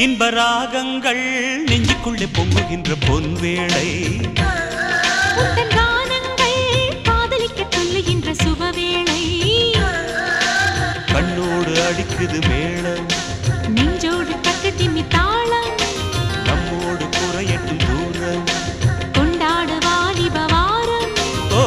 இன்ப ராகங்கள் நெஞ்சுக்குள்ளே பொங்குகின்ற பொன்வேளை உந்தன் கானங்கள் காதலிக்க சொல்லுகின்ற சுபவேளை கண்ணோடு அடிக்குது மேளம் நெஞ்சோடு தக்க திம்மி தாளம் நம்மோடு குறையட்டும் தூரம் கொண்டாடு வாலிப வாரம் ஓ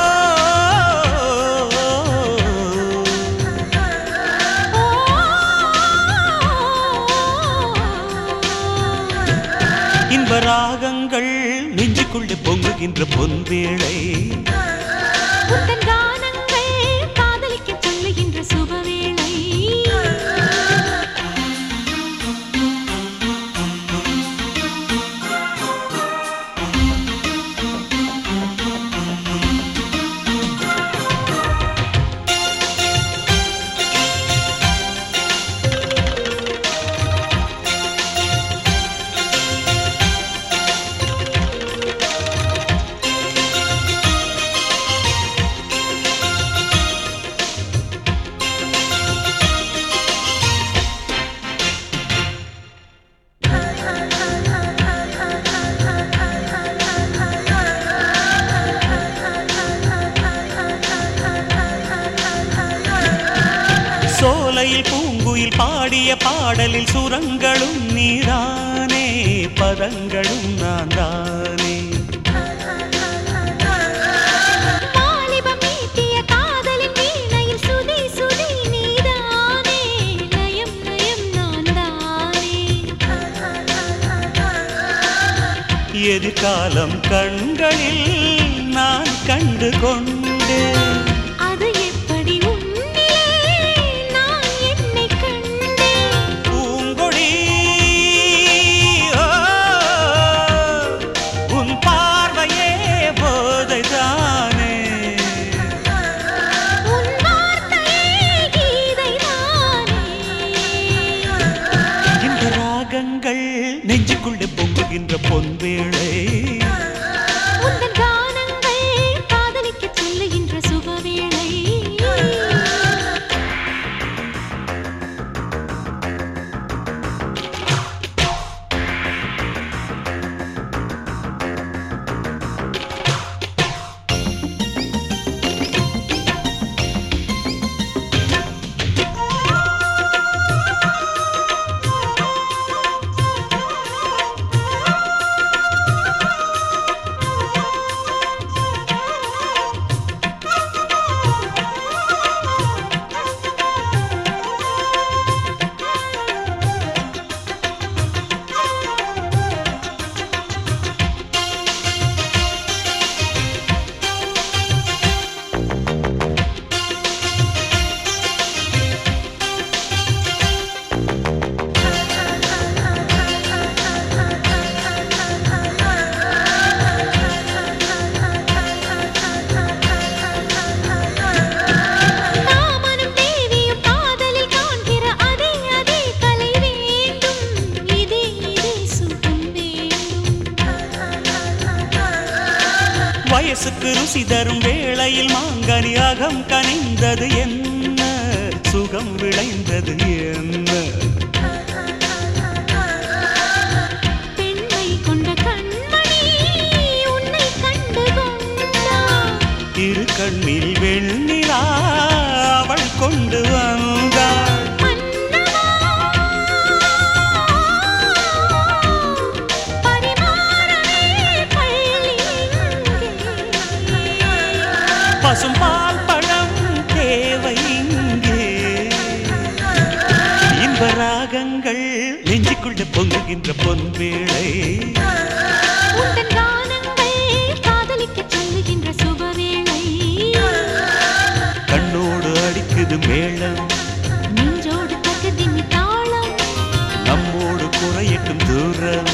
இன்ப ராகங்கள் நெஞ்சுக்குள்ளே பொங்குகின்ற பொன்வேளை உந்தன் கானங்கள் காதலிக்க சொல்லுகின்ற சுபவேளை சோலையில் பூங்குயில் பாடிய பாடலில் சுரங்களும் நீதானே பதங்களும் நான் தானே வாலிபம் மீட்டிய காதலின் வீணையில் சுதி சுதி நீதானே லயம் லயம் நான் தானே எதிர்காலம் கண்களில் நான் கண்டு கொண்டேன் அது எப்படி உன்னிலே நான் என்னை கண்டேன் பூங்கொடி ஓ, உன் பார்வையே போதைதானே உன் வார்த்தையே கீதைதானே இந்த ராகங்கள் நெஞ்சுக்குள்ளே பொங்குகின்ற பொன்வேளை உந்தன் கானங்கள் காதலிக்க சொல்லுகின்ற சுபவேளை காமனும் தேவியும் காதலில் காண்கிற அதே அதே கலை வேண்டும் இதே இதே சுகம் வேண்டும் வயசுக்கு ருசி தரும் வேளையில் மாங்கனி அகம் கனிந்தது என்ன சுகம் விளைந்தது என்ன பெண்மை கொண்ட கண்மணி உன்னை கண்டு கொண்டான் இரு கண்ணில் வெண்ணிலா அவள் கொண்டு வந்தாள் மன்னவா பரிமாறவே பள்ளி இங்கே பசும் பால் பழம் தேவை இங்கே இன்ப ராகங்கள் நெஞ்சுக்குள்ளே பொங்குகின்ற பொன்வேளை உந்தன் கானங்கள் காதலிக்க சொல்லுகின்ற சுபவேளை கண்ணோடு அடிக்குது மேளம் நெஞ்சோடு தக்க திம்மி தாளம் நம்மோடு குறையட்டும் தூரம்